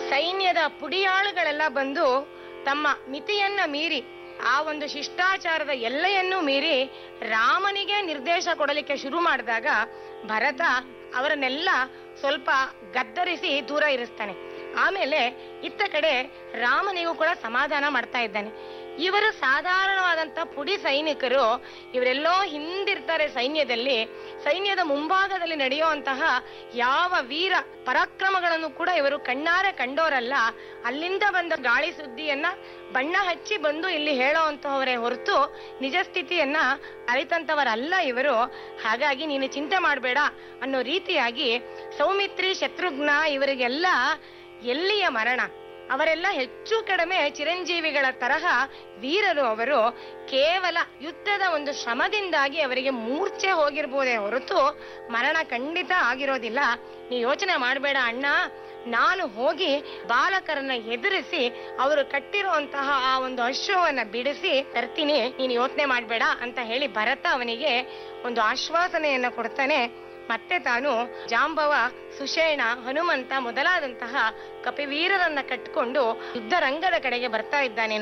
ಸೈನ್ಯದ ಪುಡಿಯಾಳುಗಳೆಲ್ಲ ಬಂದು ತಮ್ಮ ಮಿತಿಯನ್ನ ಮೀರಿ ಆ ಒಂದು ಶಿಷ್ಟಾಚಾರದ ಎಲ್ಲೆಯನ್ನು ಮೀರಿ ರಾಮನಿಗೆ ನಿರ್ದೇಶ ಕೊಡಲಿಕ್ಕೆ ಶುರು ಮಾಡಿದಾಗ ಭರತ ಅವರನ್ನೆಲ್ಲ ಸ್ವಲ್ಪ ಗದ್ದರಿಸಿ ದೂರ ಇರಿಸ್ತಾನೆ ಆಮೇಲೆ ಇತ್ತ ಕಡೆ ರಾಮನಿಗೂ ಕೂಡ ಸಮಾಧಾನ ಮಾಡ್ತಾ ಇದ್ದಾನೆ ಇವರು ಸಾಧಾರಣವಾದಂತ ಪುಡಿ ಸೈನಿಕರು ಇವರೆಲ್ಲೋ ಹಿಂದಿರ್ತಾರೆ ಸೈನ್ಯದಲ್ಲಿ ಸೈನ್ಯದ ಮುಂಭಾಗದಲ್ಲಿ ನಡೆಯುವಂತಹ ಯಾವ ವೀರ ಪರಾಕ್ರಮಗಳನ್ನು ಕೂಡ ಇವರು ಕಣ್ಣಾರೆ ಕಂಡೋರಲ್ಲ ಅಲ್ಲಿಂದ ಬಂದ ಗಾಳಿ ಸುದ್ದಿಯನ್ನ ಬಣ್ಣ ಹಚ್ಚಿ ಬಂದು ಇಲ್ಲಿ ಹೇಳೋವಂತಹವರೇ ಹೊರತು ನಿಜ ಸ್ಥಿತಿಯನ್ನ ಅರಿತಂತವರಲ್ಲ ಇವರು ಹಾಗಾಗಿ ನೀನು ಚಿಂತೆ ಮಾಡಬೇಡ ಅನ್ನೋ ರೀತಿಯಾಗಿ ಸೌಮಿತ್ರಿ ಶತ್ರುಘ್ನ ಇವರಿಗೆಲ್ಲ ಎಲ್ಲಿಯ ಮರಣ ಅವರೆಲ್ಲ ಹೆಚ್ಚು ಕಡಿಮೆ ಚಿರಂಜೀವಿಗಳ ತರಹ ವೀರರು ಅವರು ಕೇವಲ ಯುದ್ಧದ ಒಂದು ಶ್ರಮದಿಂದಾಗಿ ಅವರಿಗೆ ಮೂರ್ಛೆ ಹೋಗಿರ್ಬೋದೇ ಹೊರತು ಮರಣ ಖಂಡಿತ ಆಗಿರೋದಿಲ್ಲ ನೀ ಯೋಚನೆ ಮಾಡಬೇಡ ಅಣ್ಣ ನಾನು ಹೋಗಿ ಬಾಲಕರನ್ನ ಎದುರಿಸಿ ಅವರು ಕಟ್ಟಿರುವಂತಹ ಆ ಒಂದು ಅಶ್ವವನ್ನ ಬಿಡಿಸಿ ತರ್ತೀನಿ ನೀನು ಯೋಚನೆ ಮಾಡಬೇಡ ಅಂತ ಹೇಳಿ ಭರತ ಅವನಿಗೆ ಒಂದು ಆಶ್ವಾಸನೆಯನ್ನ ಕೊಡ್ತಾನೆ ಮತ್ತೆ ತಾನು ಜಾಂಬವ ಸುಷೇಣ ಹನುಮಂತ ಮೊದಲಾದಂತಹ ಕಪಿವೀರರನ್ನ ಕಟ್ಟಿಕೊಂಡು ಯುದ್ಧ ರಂಗದ ಕಡೆಗೆ ಬರ್ತಾ ಇದ್ದಾನೆ